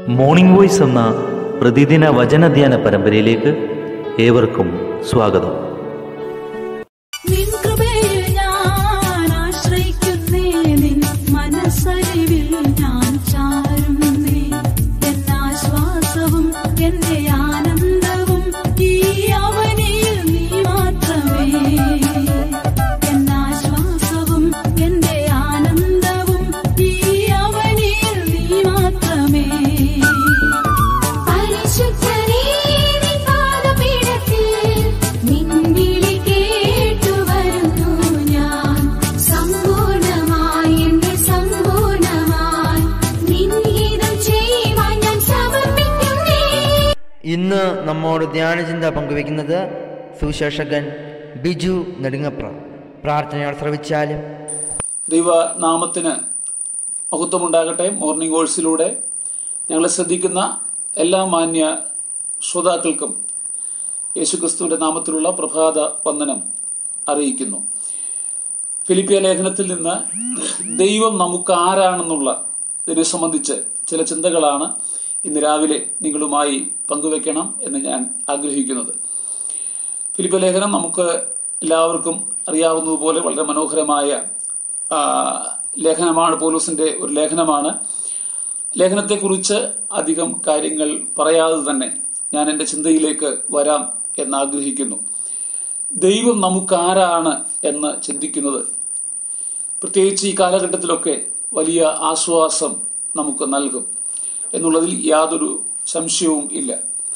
morning voice എന്ന പ്രതിദിന വചനധ്യാന പരമ്പരയിലേക്ക് ഏവർക്കും സ്വാഗതം നിൻ കൃപയിൽ ഞാൻ ആശ്രയിക്കുന്നേ നിൻ മനസ്സരിവിൽ ഞാൻ ചാരുന്നേ എന്നാശ്വാസവും എന്റെ ആനന്ദവും ഈ അവനിയിൽ നീ മാത്രമേ എന്നാശ്വാസവും എന്റെ ആനന്ദവും ഈ അവനിയിൽ നീ മാത്രമേ പരിശുദ്ധനേ നിൻ പാദപീഠത്തിൽ നിൻവിളി കേട്ടു വരുന്നു ഞാൻ സമ്പൂർണമായി എന്നെ സമ്പൂർണമായി നിൻഹിതം ചെയ്യുവാൻ ഞാൻ സമർപ്പിക്കുന്നേ ഇന്ന് നമ്മോട് ധ്യാനചിന്ത പങ്കുവെക്കുന്നത് സുശേഷകൻ ബിജു നെടുങ്ങപ്ര പ്രാർത്ഥനയോടെ ശ്രവിച്ചാലും ദൈവനാമത്തിന് മഹത്വമുണ്ടാകട്ടെ മോർണിംഗ് വോഴ്സിലൂടെ ഞങ്ങളെ ശ്രദ്ധിക്കുന്ന എല്ലാ മാന്യ ശ്രോതാക്കൾക്കും യേശുക്രിസ്തുവിന്റെ നാമത്തിലുള്ള പ്രഭാത വന്ദനം അറിയിക്കുന്നു ഫിലിപ്പിയ ലേഖനത്തിൽ നിന്ന് ദൈവം നമുക്ക് ആരാണെന്നുള്ള ഇതിനെ സംബന്ധിച്ച് ചില ചിന്തകളാണ് ഇന്ന് രാവിലെ നിങ്ങളുമായി പങ്കുവെക്കണം എന്ന് ഞാൻ ആഗ്രഹിക്കുന്നത് ഫിലിപ്പ ലേഖനം നമുക്ക് എല്ലാവർക്കും അറിയാവുന്നതുപോലെ വളരെ മനോഹരമായ ആ, ലേഖനമാണ് പോലൂസിന്റെ ഒരു ലേഖനമാണ് ലേഖനത്തെക്കുറിച്ച് അധികം കാര്യങ്ങൾ പറയാതെ തന്നെ ഞാൻ എന്റെ ചിന്തയിലേക്ക് വരാം എന്ന് ആഗ്രഹിക്കുന്നു ദൈവം നമുക്ക് ആരാണ് എന്ന് ചിന്തിക്കുന്നത് പ്രത്യേകിച്ച് ഈ കാലഘട്ടത്തിലൊക്കെ വലിയ ആശ്വാസം നമുക്ക് നൽകും എന്നുള്ളതിൽ യാതൊരു സംശയവും ഇല്ല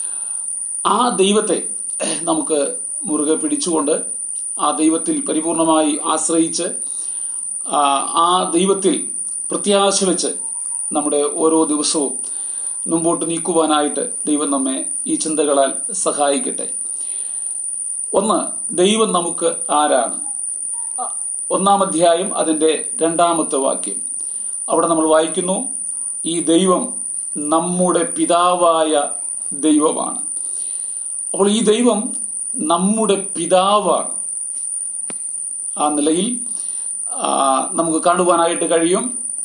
ആ ദൈവത്തെ നമുക്ക് മുറുകെ പിടിച്ചുകൊണ്ട് ആ ദൈവത്തിൽ പരിപൂർണമായി ആശ്രയിച്ച് ആ, ആ ദൈവത്തിൽ പ്രത്യാശ വെച്ച് നമ്മുടെ ഓരോ ദിവസവും മുമ്പോട്ട് നീക്കുവാനായിട്ട് ദൈവം നമ്മെ ഈ ചിന്തകളാൽ സഹായിക്കട്ടെ ഒന്ന് ദൈവം നമുക്ക് ആരാണ് അ- ഒന്നാം അധ്യായം അതിന്റെ രണ്ടാമത്തെ വാക്യം അവിടെ നമ്മൾ വായിക്കുന്നു ഈ ദൈവം നമ്മുടെ പിതാവായ ദൈവമാണ് അപ്പോൾ ഈ ദൈവം നമ്മുടെ പിതാവാണ് ആ നിലയിൽ ആ, നമുക്ക് കാണുവാനായിട്ട് കഴിയും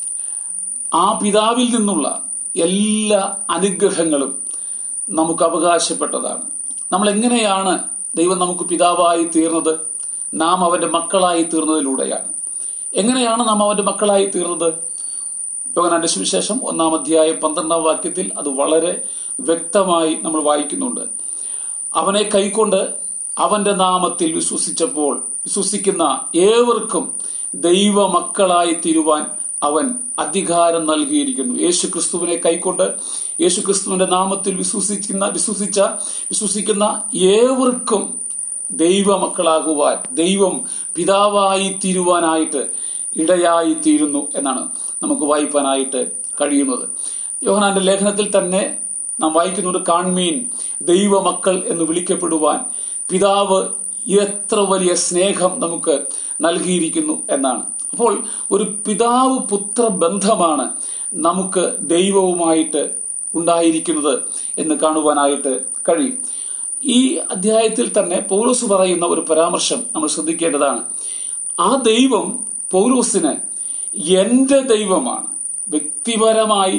ആ പിതാവിൽ നിന്നുള്ള എല്ലാ അനുഗ്രഹങ്ങളും നമുക്ക് അവകാശപ്പെട്ടതാണ് നമ്മൾ എങ്ങനെയാണ് ദൈവം നമുക്ക് പിതാവായി തീർന്നത് നാം അവന്റെ മക്കളായി തീർന്നതിലൂടെയാണ് എങ്ങനെയാണ് നാം അവന്റെ മക്കളായി തീർന്നത് യോഗനാന്റെ സുവിശേഷം ഒന്നാം അധ്യായം പന്ത്രണ്ടാം വാക്യത്തിൽ അത് വളരെ വ്യക്തമായി നമ്മൾ വായിക്കുന്നുണ്ട് അവനെ കൈക്കൊണ്ട് അവന്റെ നാമത്തിൽ വിശ്വസിച്ചപ്പോൾ വിശ്വസിക്കുന്ന ഏവർക്കും ദൈവമക്കളായി തീരുവാൻ അവൻ അധികാരം നൽകിയിരിക്കുന്നു യേശു ക്രിസ്തുവിനെ കൈക്കൊണ്ട് യേശു ക്രിസ്തുവിന്റെ നാമത്തിൽ വിശ്വസിക്കുന്ന വിശ്വസിച്ച വിശ്വസിക്കുന്ന ഏവർക്കും ദൈവമക്കളാകുവാൻ ദൈവം പിതാവായി തീരുവാനായിട്ട് ഇടയായി തീരുന്നു എന്നാണ് നമുക്ക് വായിപ്പാനായിട്ട് കഴിയുന്നത് യോഹനാന്റെ ലേഖനത്തിൽ തന്നെ നാം വായിക്കുന്നുണ്ട് കാൺമീൻ ദൈവമക്കൾ എന്ന് വിളിക്കപ്പെടുവാൻ പിതാവ് എത്ര വലിയ സ്നേഹം നമുക്ക് നൽകിയിരിക്കുന്നു എന്നാണ് അപ്പോൾ ഒരു പിതാവ് പുത്ര ബന്ധമാണ് നമുക്ക് ദൈവവുമായിട്ട് ഉണ്ടായിരിക്കുന്നത് എന്ന് കാണുവാനായിട്ട് കഴിയും ഈ അധ്യായത്തിൽ തന്നെ പൗലോസ് പറയുന്ന ഒരു പരാമർശം നമ്മൾ ശ്രദ്ധിക്കേണ്ടതാണ് ആ ദൈവം പൗലോസിന് എന്റെ ദൈവമാണ് വ്യക്തിപരമായി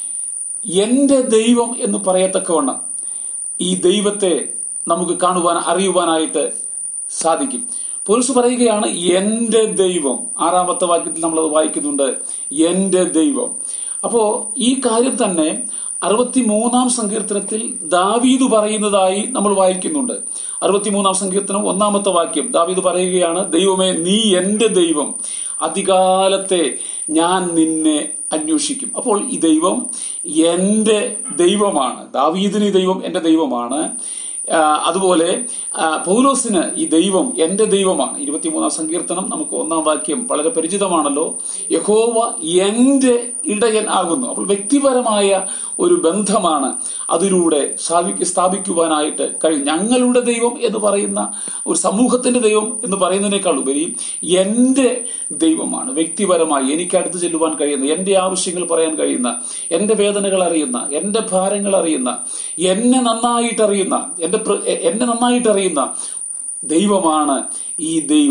എന്റെ ദൈവം എന്ന് പറയത്തക്കവണ്ണം ഈ ദൈവത്തെ നമുക്ക് കാണുവാൻ അറിയുവാനായിട്ട് സാധിക്കും പോലീസ് പറയുകയാണ് എന്റെ ദൈവം ആറാമത്തെ വാക്യത്തിൽ നമ്മൾ അത് വായിക്കുന്നുണ്ട് എന്റെ ദൈവം അപ്പോ ഈ കാര്യം തന്നെ അറുപത്തിമൂന്നാം സങ്കീർത്തനത്തിൽ ദാവീദ് പറയുന്നതായി നമ്മൾ വായിക്കുന്നുണ്ട് അറുപത്തിമൂന്നാം സങ്കീർത്തനം ഒന്നാമത്തെ വാക്യം ദാവീദ് പറയുകയാണ് ദൈവമേ നീ എന്റെ ദൈവം അധികാലത്തെ ഞാൻ നിന്നെ അന്വേഷിക്കും അപ്പോൾ ഈ ദൈവം എന്റെ ദൈവമാണ് ദാവീദിന് ഈ ദൈവം എന്റെ ദൈവമാണ് ആ, അതുപോലെ ആ, പൗലോസിന് ഈ ദൈവം എന്റെ ദൈവമാണ് ഇരുപത്തിമൂന്നാം സങ്കീർത്തനം നമുക്ക് ഒന്നാം വാക്യം വളരെ പരിചിതമാണല്ലോ യഹോവ എന്റെ ഇടയൻ ആകുന്നു അപ്പോൾ വ്യക്തിപരമായ ഒരു ബന്ധമാണ് അതിലൂടെ സ്ഥാപി- സ്ഥാപിക്കുവാനായിട്ട് കഴിയും ഞങ്ങളുടെ ദൈവം എന്ന് പറയുന്ന ഒരു സമൂഹത്തിന്റെ ദൈവം എന്ന് പറയുന്നതിനേക്കാൾ ഉപരി എന്റെ ദൈവമാണ് വ്യക്തിപരമായി എനിക്ക് അടുത്ത് ചെല്ലുവാൻ കഴിയുന്ന എന്റെ ആവശ്യങ്ങൾ പറയാൻ കഴിയുന്ന എന്റെ വേദനകൾ അറിയുന്ന എന്റെ ഭാരങ്ങൾ അറിയുന്ന എന്നെ നന്നായിട്ട് അറിയുന്ന എന്റെ പ്ര- എ- എന്നെ നന്നായിട്ട് അറിയുന്ന ദൈവമാണ് ഈ ദൈവം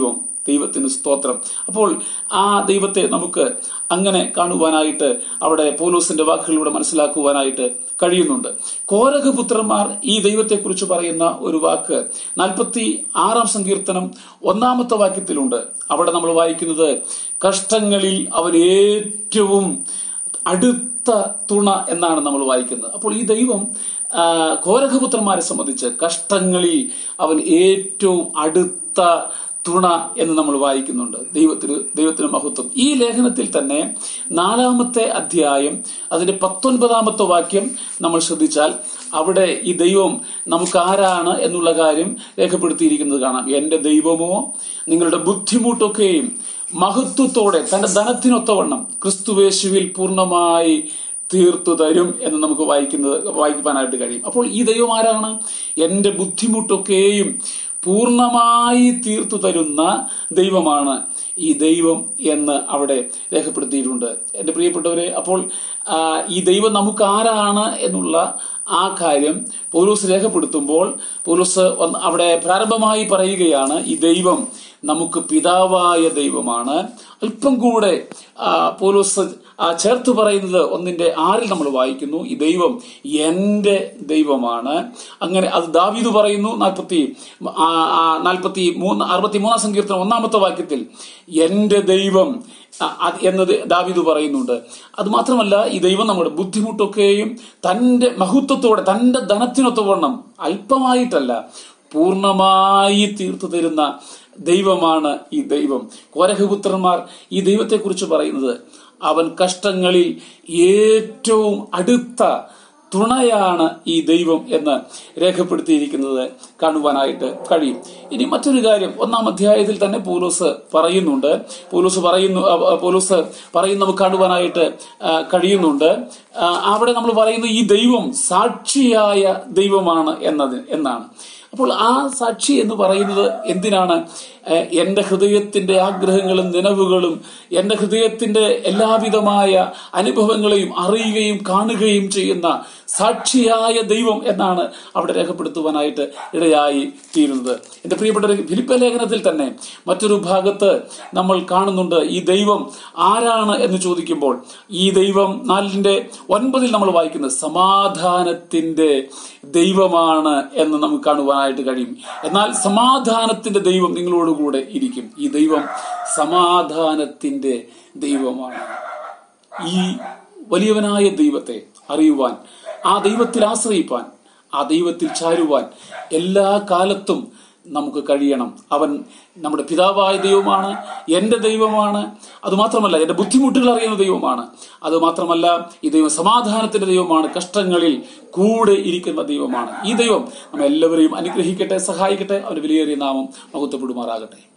ദൈവത്തിന് സ്തോത്രം അപ്പോൾ ആ ദൈവത്തെ നമുക്ക് അങ്ങനെ കാണുവാനായിട്ട് അവിടെ പോലൂസിന്റെ വാക്കുകളിലൂടെ മനസ്സിലാക്കുവാനായിട്ട് കഴിയുന്നുണ്ട് കോരകപുത്രന്മാർ ഈ ദൈവത്തെക്കുറിച്ച് പറയുന്ന ഒരു വാക്ക് നാൽപ്പത്തി ആറാം സങ്കീർത്തനം ഒന്നാമത്തെ വാക്യത്തിലുണ്ട് അവിടെ നമ്മൾ വായിക്കുന്നത് കഷ്ടങ്ങളിൽ അവൻ ഏറ്റവും അടുത്ത തുണ എന്നാണ് നമ്മൾ വായിക്കുന്നത് അപ്പോൾ ഈ ദൈവം ആ, കോരകപുത്രന്മാരെ സംബന്ധിച്ച് കഷ്ടങ്ങളിൽ അവൻ ഏറ്റവും അടുത്ത തുണ എന്ന് നമ്മൾ വായിക്കുന്നുണ്ട് ദൈവത്തിന് ദൈവത്തിന് മഹത്വം ഈ ലേഖനത്തിൽ തന്നെ നാലാമത്തെ അധ്യായം അതിന്റെ പത്തൊൻപതാമത്തെ വാക്യം നമ്മൾ ശ്രദ്ധിച്ചാൽ അവിടെ ഈ ദൈവം നമുക്ക് ആരാണ് എന്നുള്ള കാര്യം രേഖപ്പെടുത്തിയിരിക്കുന്നത് കാണാം എന്റെ ദൈവമോ നിങ്ങളുടെ ബുദ്ധിമുട്ടൊക്കെയും മഹത്വത്തോടെ തന്റെ ധനത്തിനൊത്തവണ്ണം ക്രിസ്തുവേശുവിൽ പൂർണ്ണമായി തീർത്തു തരും എന്ന് നമുക്ക് വായിക്കുന്നത് വായിക്കാനായിട്ട് കഴിയും അപ്പോൾ ഈ ദൈവം ആരാണ് എന്റെ ബുദ്ധിമുട്ടൊക്കെയും പൂർണ്ണമായി തീർത്തു തരുന്ന ദൈവമാണ് ഈ ദൈവം എന്ന് അവിടെ രേഖപ്പെടുത്തിയിട്ടുണ്ട് എന്റെ പ്രിയപ്പെട്ടവരെ അപ്പോൾ ആ, ഈ ദൈവം നമുക്ക് ആരാണ് എന്നുള്ള ആ കാര്യം പോലൂസ് രേഖപ്പെടുത്തുമ്പോൾ പോലൂസ് ഒന്ന് അവിടെ പ്രാരംഭമായി പറയുകയാണ് ഈ ദൈവം നമുക്ക് പിതാവായ ദൈവമാണ് അല്പം കൂടെ ആ, പോലൂസ് ആ ചേർത്ത് പറയുന്നത് ഒന്നിന്റെ ആറിൽ നമ്മൾ വായിക്കുന്നു ഈ ദൈവം എന്റെ ദൈവമാണ് അങ്ങനെ അത് ദാവീദ് പറയുന്നു നാൽപ്പത്തി നാൽപ്പത്തി മൂന്ന് അറുപത്തി മൂന്നാം സങ്കീർത്തനം ഒന്നാമത്തെ വാക്യത്തിൽ എന്റെ ദൈവം ആ, അത് എന്നത് ദാവീദ് പറയുന്നുണ്ട് അത് മാത്രമല്ല ഈ ദൈവം നമ്മുടെ ബുദ്ധിമുട്ടൊക്കെയും തന്റെ മഹത്വത്തോടെ തന്റെ ധനത്തിനൊത്തവണ്ണം അല്പമായിട്ടല്ല പൂർണ്ണമായി തീർത്തു തരുന്ന ദൈവമാണ് ഈ ദൈവം കോരഹപുത്രന്മാർ ഈ ദൈവത്തെക്കുറിച്ച് പറയുന്നത് അവൻ കഷ്ടങ്ങളിൽ ഏറ്റവും അടുത്ത തുണയാണ് ഈ ദൈവം എന്ന് രേഖപ്പെടുത്തിയിരിക്കുന്നത് കാണുവാനായിട്ട് കഴിയും ഇനി മറ്റൊരു കാര്യം ഒന്നാം അധ്യായത്തിൽ തന്നെ പോലൂസ് പറയുന്നുണ്ട് പോലൂസ് പറയുന്നു അ, അ, പോലൂസ് പറയുന്ന നമുക്ക് കാണുവാനായിട്ട് ആ, കഴിയുന്നുണ്ട് ആ, അവിടെ നമ്മൾ പറയുന്നു ഈ ദൈവം സാക്ഷിയായ ദൈവമാണ് എന്നത് എന്നാണ് അപ്പോൾ ആ സാക്ഷി എന്ന് പറയുന്നത് എന്തിനാണ് ഏഹ് എന്റെ ഹൃദയത്തിന്റെ ആഗ്രഹങ്ങളും നിലവുകളും എന്റെ ഹൃദയത്തിന്റെ എല്ലാവിധമായ അനുഭവങ്ങളെയും അറിയുകയും കാണുകയും ചെയ്യുന്ന സാക്ഷിയായ ദൈവം എന്നാണ് അവിടെ രേഖപ്പെടുത്തുവാനായിട്ട് ഇടയായി തീരുന്നത് എന്റെ പ്രിയപ്പെട്ട ഫിലിപ്പ ലേഖനത്തിൽ തന്നെ മറ്റൊരു ഭാഗത്ത് നമ്മൾ കാണുന്നുണ്ട് ഈ ദൈവം ആരാണ് എന്ന് ചോദിക്കുമ്പോൾ ഈ ദൈവം നാലിന്റെ ഒൻപതിൽ നമ്മൾ വായിക്കുന്നത് സമാധാനത്തിന്റെ ദൈവമാണ് എന്ന് നമുക്ക് കാണുവാനായിട്ട് കഴിയും എന്നാൽ സമാധാനത്തിന്റെ ദൈവം നിങ്ങളോടുകൂടെ ഇരിക്കും ഈ ദൈവം സമാധാനത്തിന്റെ ദൈവമാണ് ഈ വലിയവനായ ദൈവത്തെ അറിയുവാൻ ആ ദൈവത്തിൽ ആശ്രയിപ്പാൻ ആ ദൈവത്തിൽ ചാരുവാൻ എല്ലാ കാലത്തും നമുക്ക് കഴിയണം അവൻ നമ്മുടെ പിതാവായ ദൈവമാണ് എന്റെ ദൈവമാണ് അതുമാത്രമല്ല എന്റെ ബുദ്ധിമുട്ടുകൾ അറിയുന്ന ദൈവമാണ് അതുമാത്രമല്ല ഈ ദൈവം സമാധാനത്തിന്റെ ദൈവമാണ് കഷ്ടങ്ങളിൽ കൂടെ ഇരിക്കുന്ന ദൈവമാണ് ഈ ദൈവം നമ്മെല്ലാവരെയും അനുഗ്രഹിക്കട്ടെ സഹായിക്കട്ടെ അവന്റെ വിലയേറിയ നാമം മഹത്വപ്പെടുമാറാകട്ടെ